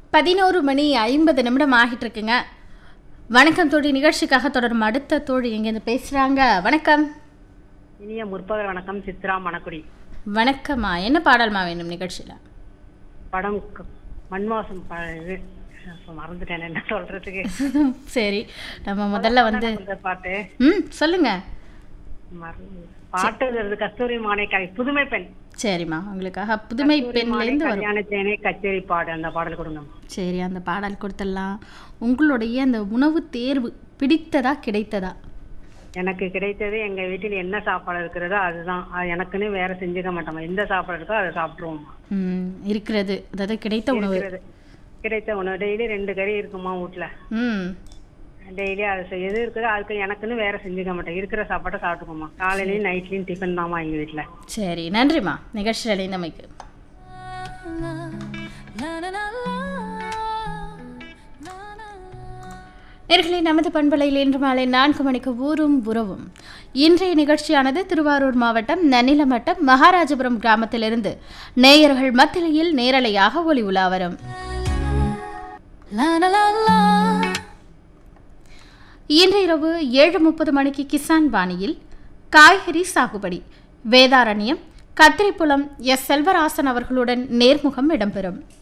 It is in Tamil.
பதினோரு மணி ஐம்பது நிமிடம் ஆகிட்டு இருக்குங்க வணக்கம் தோழி நிகழ்ச்சிக்காக தொடரும் அடுத்த தோழி எங்கேருந்து பேசுகிறாங்க வணக்கம் இனிய முற்பகல் வணக்கம் சித்ரா மணக்குடி வணக்கம்மா என்ன பாடல்மா வேணும் நிகழ்ச்சியில் படம் க- மண்வாசம் ப- இது இப்ப மறந்துட்டேன் என்ன சொல்றதுக்கு சரி நம்ம முதல்ல வந்து இந்த பாட்டு ம் சொல்லுங்க மறந்து- பாட்டுங்கிறது கஸ்தூரி மானைக்காய் புதுமை பெண் சரிம்மா உங்களுக்காக புதுமை பெண்லேருந்து வரும் கல்யாணத்தேனே கச்சேரி பாடு அந்த பாடல் கொடுங்க சரி அந்த பாடல் கொடுத்துடலாம் உங்களுடைய அந்த உணவு தேர்வு பிடித்ததா கிடைத்ததா எனக்கு கிடைத்தது எங்க வீட்டில் என்ன சாப்பாடு இருக்கிறதோ அதுதான் அது எனக்குன்னு வேற செஞ்சுக்க மாட்டோம் எந்த சாப்பாடு இருக்கோ அதை சாப்பிட்டுருவோம் ம் இருக்கிறது அதாவது கிடைத்த உணவு இருக்கிறது. கிடைத்த உணவு டெய்லி ரெண்டு கறி இருக்குமா வீட்டுல ம் டெய்லி அது செ- எது இருக்குதோ அதுக்கு எனக்குன்னு வேற செஞ்சுக்க மாட்டேன் இருக்கிற சாப்பாட்டை சாப்பிட்டுக்கோமா காலையிலயும் நைட்லயும் டிஃபன் தாம்மா எங்க வீட்டுல சரி நன்றிம்மா நிகழ்ச்சியில் இணைந்தமைக்கு நேர்களே நமது பண்பலையில் இன்று மாலை நான்கு மணிக்கு ஊரும் உறவும் இன்றைய நிகழ்ச்சியானது திருவாரூர் மாவட்டம் நன்னிலமட்டம் மகாராஜபுரம் கிராமத்திலிருந்து நேயர்கள் மத்தியில் நேரலையாக ஒளி உலா வரும் இன்று இரவு ஏழு முப்பது மணிக்கு கிசான் வாணியில் காய்கறி சாகுபடி வேதாரண்யம் கத்திரிப்புலம் எஸ் செல்வராசன் அவர்களுடன் நேர்முகம் இடம்பெறும்